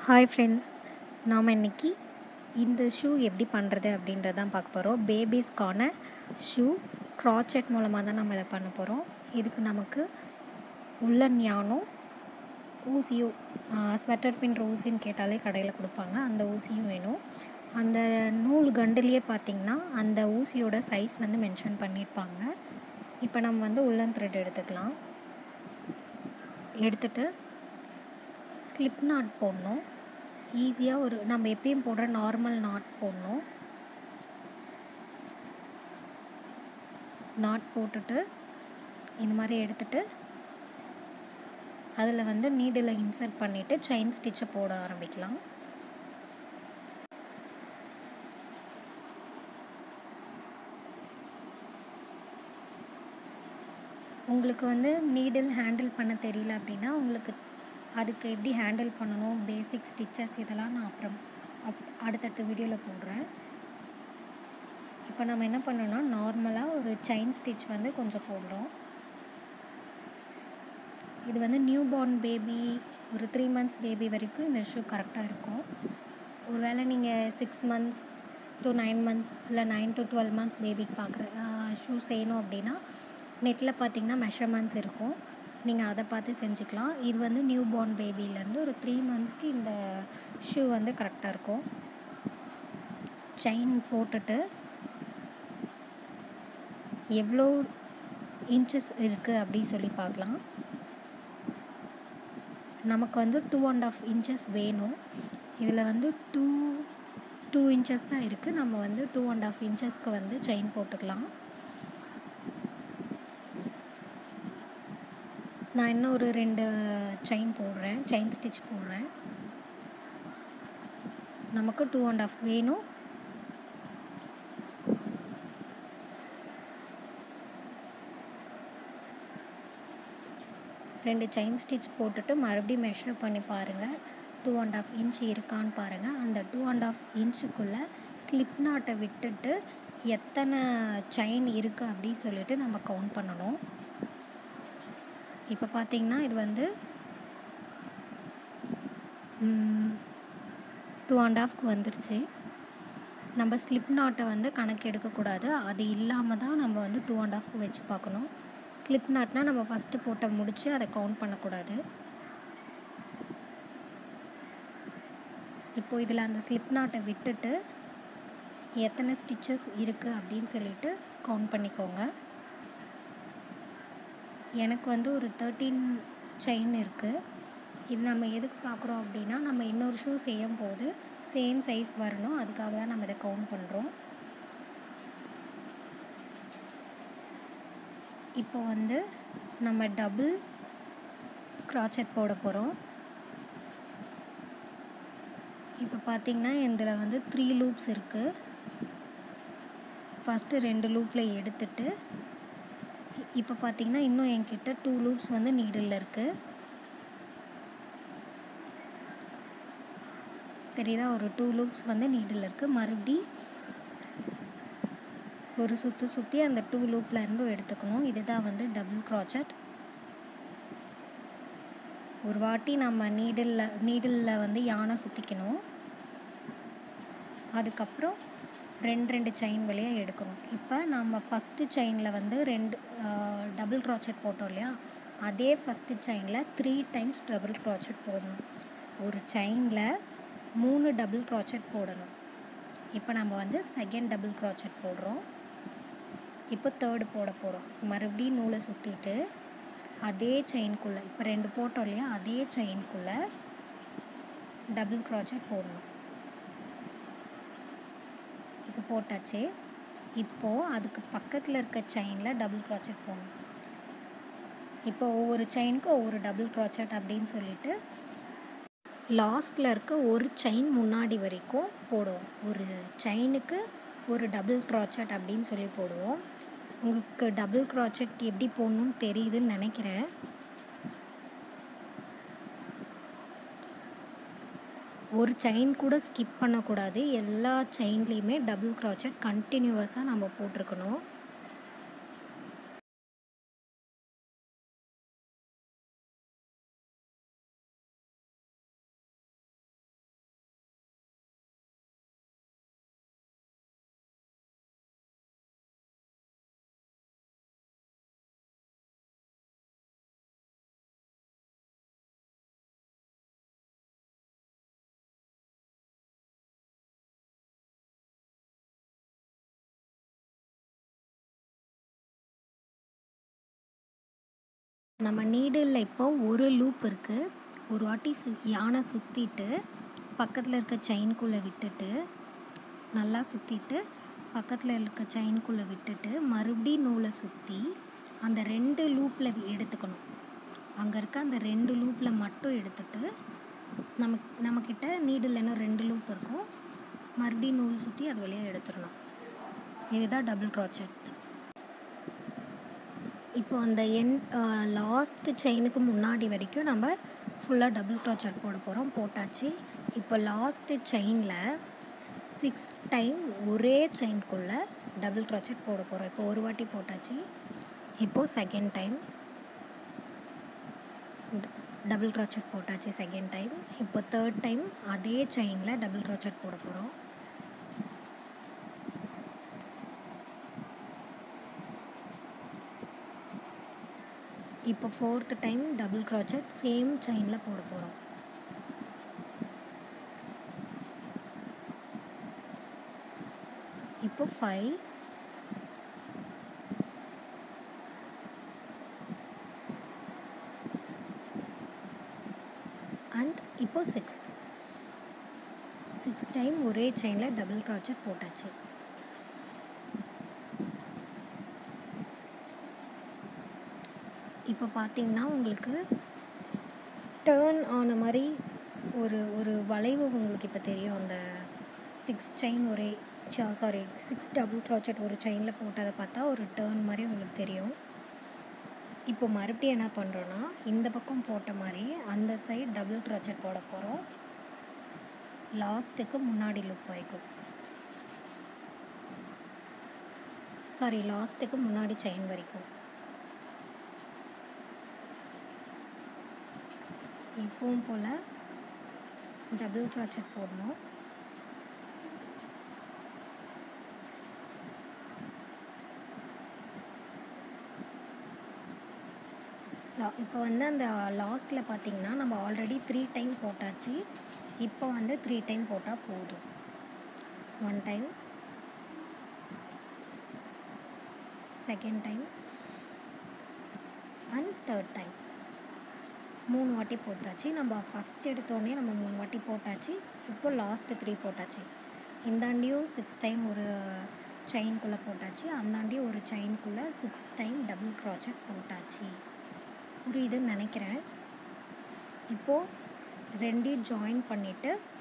hi friends நாம் இன்னைக்கு இந்த ஷூ எப்படி பண்ணுறது அப்படின்றத தான் பார்க்க போகிறோம் பேபிஸ்க்கான ஷூ க்ராச்செட் மூலமாக தான் நம்ம இதை பண்ண போகிறோம் இதுக்கு நமக்கு உள்ளன் யானும் ஊசியும் ஸ்வெட்டர் பின் ஊசின்னு கேட்டாலே கடையில் கொடுப்பாங்க அந்த ஊசியும் வேணும் அந்த நூல் கண்டுலேயே பார்த்திங்கன்னா அந்த ஊசியோட சைஸ் வந்து மென்ஷன் பண்ணியிருப்பாங்க இப்போ நம்ம வந்து உள்ளன் த்ரெட் எடுத்துக்கலாம் எடுத்துட்டு ஸ்லிப் நாட் போடணும் ஈஸியாக ஒரு நம்ம எப்பயும் போடுற நார்மல் நாட் போடணும் நாட் போட்டுட்டு இந்த மாதிரி எடுத்துட்டு அதில் வந்து நீடில் இன்சர்ட் பண்ணிவிட்டு செயின் ஸ்டிச்சை போட ஆரம்பிக்கலாம் உங்களுக்கு வந்து நீடில் ஹேண்டில் பண்ண தெரியல அப்படின்னா உங்களுக்கு அதுக்கு எப்படி ஹேண்டில் பண்ணணும் பேசிக் ஸ்டிச்சஸ் இதெல்லாம் நான் அப்புறம் அப் அடுத்தடுத்த வீடியோவில் போடுறேன் இப்போ நம்ம என்ன பண்ணோன்னா நார்மலாக ஒரு செயின் ஸ்டிச் வந்து கொஞ்சம் போடுறோம் இது வந்து நியூ பார்ன் பேபி ஒரு த்ரீ மந்த்ஸ் பேபி வரைக்கும் இந்த ஷூ கரெக்டாக இருக்கும் ஒருவேளை நீங்கள் six months to nine months இல்லை நைன் டு டுவெல் மந்த்ஸ் பேபிக்கு பார்க்குற ஷூ செய்யணும் அப்படின்னா நெட்டில் பார்த்தீங்கன்னா மெஷர்மெண்ட்ஸ் இருக்கும் நீங்கள் அதை பார்த்து செஞ்சுக்கலாம் இது வந்து நியூ பார்ன் பேபிலேருந்து ஒரு த்ரீ மந்த்ஸ்க்கு இந்த ஷூ வந்து கரெக்டாக இருக்கும் செயின் போட்டுட்டு எவ்வளோ இன்ச்சஸ் இருக்குது அப்படின்னு சொல்லி பார்க்கலாம் நமக்கு வந்து டூ அண்ட் ஆஃப் இன்ச்சஸ் வேணும் இதில் வந்து டூ டூ இன்ச்சஸ் தான் இருக்குது நம்ம வந்து டூ அண்ட் ஆஃப் இன்ச்சஸ்க்கு வந்து செயின் போட்டுக்கலாம் நான் இன்னும் ஒரு ரெண்டு செயின் போடுறேன் செயின் ஸ்டிச் போடுறேன் நமக்கு டூ அண்ட் ஆஃப் வேணும் ரெண்டு செயின் ஸ்டிச் போட்டுட்டு மறுபடியும் மெஷர் பண்ணி பாருங்கள் டூ அண்ட் ஆஃப் இன்ச் இருக்கான்னு பாருங்கள் அந்த டூ அண்ட் ஆஃப் இன்ச்சுக்குள்ளே ஸ்லிப் நாட்டை விட்டுட்டு எத்தனை செயின் இருக்குது அப்படின்னு சொல்லிட்டு நம்ம கவுண்ட் பண்ணணும் இப்போ பார்த்தீங்கன்னா இது வந்து டூ அண்ட் ஆஃப்க்கு வந்துருச்சு நம்ம ஸ்லிப் நாட்டை வந்து கணக்கு எடுக்கக்கூடாது அது இல்லாமல் தான் நம்ம வந்து டூ அண்ட் ஆஃப்க்கு வச்சு பார்க்கணும் ஸ்லிப் நாட்னால் நம்ம ஃபஸ்ட்டு போட்ட முடித்து அதை கவுண்ட் பண்ணக்கூடாது இப்போது இதில் அந்த ஸ்லிப் நாட்டை விட்டுட்டு எத்தனை ஸ்டிச்சஸ் இருக்குது அப்படின்னு சொல்லிட்டு கவுண்ட் பண்ணிக்கோங்க எனக்கு வந்து ஒரு தேர்ட்டீன் செயின் இருக்குது இது நம்ம எதுக்கு பார்க்குறோம் அப்படின்னா நம்ம இன்னொரு ஷூ செய்யும் போது சேம் சைஸ் வரணும் அதுக்காக தான் நம்ம இதை கவுண்ட் பண்ணுறோம் இப்போ வந்து நம்ம டபுள் க்ராச்சட் போட போகிறோம் இப்போ பார்த்திங்கன்னா இதில் வந்து த்ரீ லூப்ஸ் இருக்குது ஃபஸ்ட்டு ரெண்டு லூப்பில் எடுத்துட்டு இப்போ பார்த்தீங்கன்னா இன்னும் என்கிட்ட டூ லூப்ஸ் வந்து நீடில் இருக்குது தெரியுதா ஒரு டூ லூப்ஸ் வந்து நீடில் இருக்குது மறுபடி ஒரு சுற்று சுற்றி அந்த டூ லூப்பில் இருந்தும் எடுத்துக்கணும் இதுதான் வந்து டபுள் க்ராச்சட் ஒரு வாட்டி நம்ம நீடில் நீடிலில் வந்து யானை சுற்றிக்கணும் அதுக்கப்புறம் ரெண்டு ரெண்டு செயின் வழியாக எடுக்கணும் இப்போ நம்ம ஃபஸ்ட்டு செயினில் வந்து ரெண்டு டபுள் க்ராச்சட் போட்டோம் இல்லையா அதே ஃபஸ்ட்டு செயினில் த்ரீ டைம்ஸ் டபுள் க்ராச்சட் போடணும் ஒரு செயினில் மூணு டபுள் க்ராச்சட் போடணும் இப்போ நம்ம வந்து செகண்ட் டபுள் க்ராச்சட் போடுறோம் இப்போ தேர்டு போட போகிறோம் மறுபடியும் நூலை சுற்றிட்டு அதே செயின்குள்ளே இப்போ ரெண்டு போட்டோம் இல்லையா அதே செயின்குள்ளே டபுள் க்ராச்சட் போடணும் இப்போ போட்டாச்சு இப்போது அதுக்கு பக்கத்தில் இருக்க செயினில் டபுள் க்ராச்சட் போடணும் இப்போ ஒவ்வொரு செயினுக்கும் ஒவ்வொரு டபுள் க்ராச்சட் அப்படின்னு சொல்லிட்டு லாஸ்ட்டில் இருக்க ஒரு செயின் முன்னாடி வரைக்கும் போடுவோம் ஒரு செயினுக்கு ஒரு டபுள் க்ராச்சட் அப்படின்னு சொல்லி போடுவோம் உங்களுக்கு டபுள் க்ராச்சட் எப்படி போடணும்னு தெரியுதுன்னு நினைக்கிறேன் ஒரு செயின் கூட ஸ்கிப் பண்ணக்கூடாது எல்லா செயின்லேயுமே டபுள் க்ராச்சட் கண்டினியூவஸாக நம்ம போட்டிருக்கணும் நம்ம நீடில் இப்போ ஒரு லூப் இருக்குது ஒரு வாட்டி சு யானை சுற்றிட்டு பக்கத்தில் இருக்க செயின்குள்ளே விட்டுட்டு நல்லா சுற்றிட்டு பக்கத்தில் இருக்க செயின்குள்ளே விட்டுட்டு மறுபடியும் நூலை சுற்றி அந்த ரெண்டு லூப்பில் எடுத்துக்கணும் அங்கே இருக்க அந்த ரெண்டு லூப்பில் மட்டும் எடுத்துட்டு நமக் நம்மக்கிட்ட நீடில் இன்னும் ரெண்டு லூப் இருக்கும் மறுபடியும் நூல் சுற்றி அது வழியாக எடுத்துடணும் இதுதான் டபுள் க்ராச்சட் இப்போ அந்த என் லாஸ்ட்டு செயினுக்கு முன்னாடி வரைக்கும் நம்ம ஃபுல்லாக டபுள் க்ராச்சட் போட போகிறோம் போட்டாச்சு இப்போ லாஸ்ட்டு செயினில் சிக்ஸ் டைம் ஒரே செயின்குள்ளே டபுள் க்ராச்சட் போட போகிறோம் இப்போ ஒரு வாட்டி போட்டாச்சு இப்போது செகண்ட் டைம் டபுள் க்ராச்சட் போட்டாச்சு செகண்ட் டைம் இப்போ தேர்ட் டைம் அதே செயினில் டபுள் க்ராச்சட் போட போகிறோம் இப்போ fourth time double crochet same செயினில் போட போகிறோம் இப்போ ஃபைவ் அண்ட் இப்போ சிக்ஸ் சிக்ஸ் டைம் ஒரே செயினில் டபுள் க்ராச்சட் போட்டாச்சு இப்போ பார்த்தீங்கன்னா உங்களுக்கு டேர்ன் ஆன மாதிரி ஒரு ஒரு வளைவு உங்களுக்கு இப்போ தெரியும் அந்த சிக்ஸ் செயின் ஒரே சாரி சிக்ஸ் டபுள் க்ராச்சட் ஒரு செயினில் போட்டதை பார்த்தா ஒரு டேர்ன் மாதிரி உங்களுக்கு தெரியும் இப்போ மறுபடியும் என்ன பண்ணுறோன்னா இந்த பக்கம் போட்ட மாதிரி அந்த சைடு டபுள் க்ராச்சட் போட போகிறோம் லாஸ்ட்டுக்கு முன்னாடி லுக் வரைக்கும் சாரி லாஸ்ட்டுக்கு முன்னாடி செயின் வரைக்கும் எப்பவும் போல் டபுள் க்ராச்சட் போடணும் இப்போ வந்து அந்த லாஸ்ட்டில் பார்த்தீங்கன்னா நம்ம ஆல்ரெடி த்ரீ டைம் போட்டாச்சு இப்போ வந்து த்ரீ டைம் போட்டால் போதும் one time second time and third time மூணு வாட்டி போட்டாச்சு நம்ம ஃபஸ்ட் எடுத்தோடனே நம்ம மூணு வாட்டி போட்டாச்சு இப்போ லாஸ்ட்டு த்ரீ போட்டாச்சு இந்தாண்டியும் சிக்ஸ் டைம் ஒரு செயின்குள்ளே போட்டாச்சு அந்தாண்டியும் ஒரு செயின்குள்ளே சிக்ஸ் டைம் டபுள் க்ராச்சட் போட்டாச்சு புரியுதுன்னு நினைக்கிறேன் இப்போது ரெண்டையும் ஜாயின் பண்ணிவிட்டு